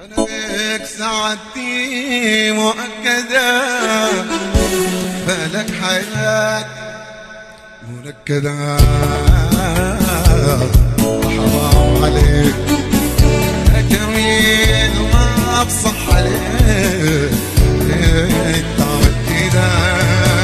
أنا بك سعادتي مؤكدة بالك حياة منكدة حرام عليك يا جميل ما بصح عليك انت عملت كده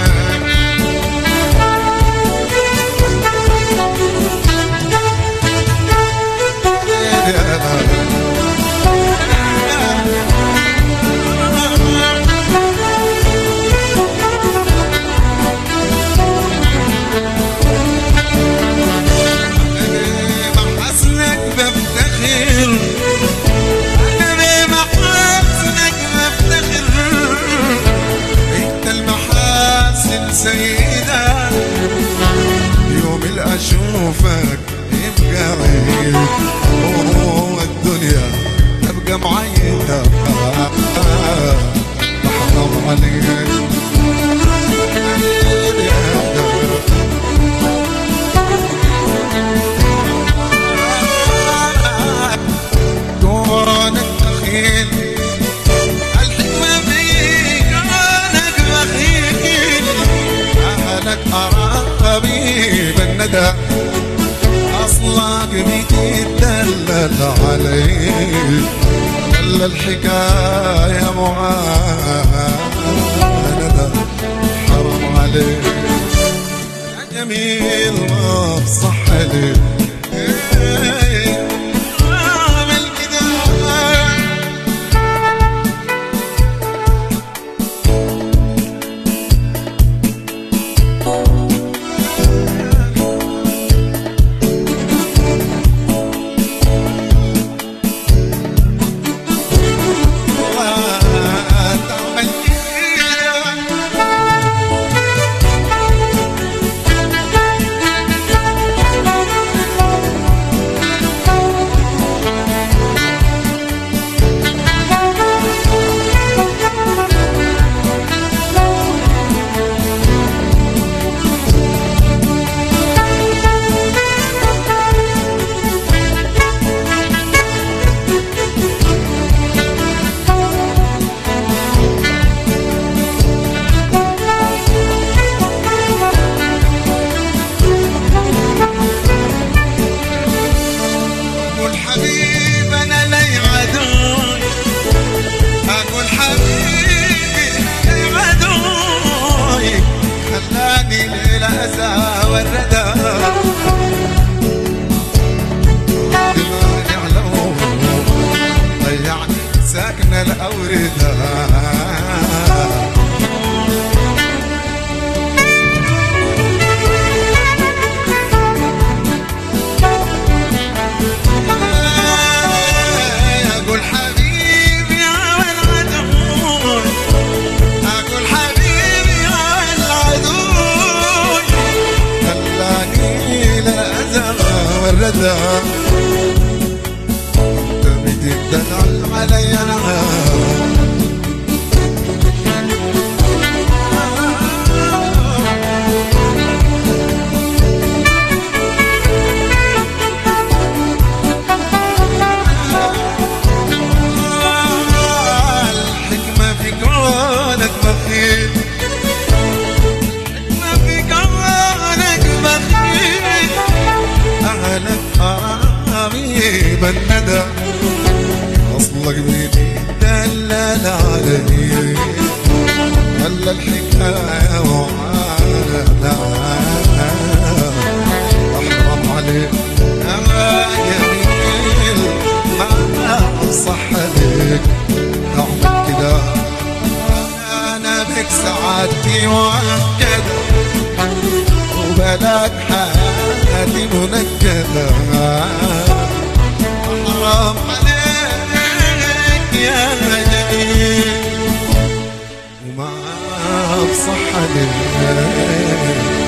محاسنك بفتخر أنا بمحاسنك بفتخر انت المحاسن سيدة يوم اللي اشوفك يبقى عيد اوه الدنيا تبقى معيدة حرام عليك دوران التخيل الحكمة فيك أنك بخيل أهلك أراك طبيب الندى أصلك بيتدلل عليك دل الحكاية معاندة حرام عليك يا جميل ما بصح عليك عامل كده تعمل كده أقول حبيب أنا لي عدوي أقول حبيبي لي عدوي خلاني للأسى والردى دماغي يعلو ضيعني ساكن الأوردة أقول حبيبي يا العدو أقول حبيبي يا العدو خلاني للأذى والردى أنت بتدلع علي أنا الحكمة في كونك بخيل الحكمة في كونك بخيل أهلك حبيب الندى أصلك بيدي دلل علي هلا الحكاية وعانا أحرم عليك أما جميل ما صح عليك نعمل كده أنا بك سعادتي مؤكدة وبلاك حياتي منكدة حرام عليك يا جميل وما بصح عليك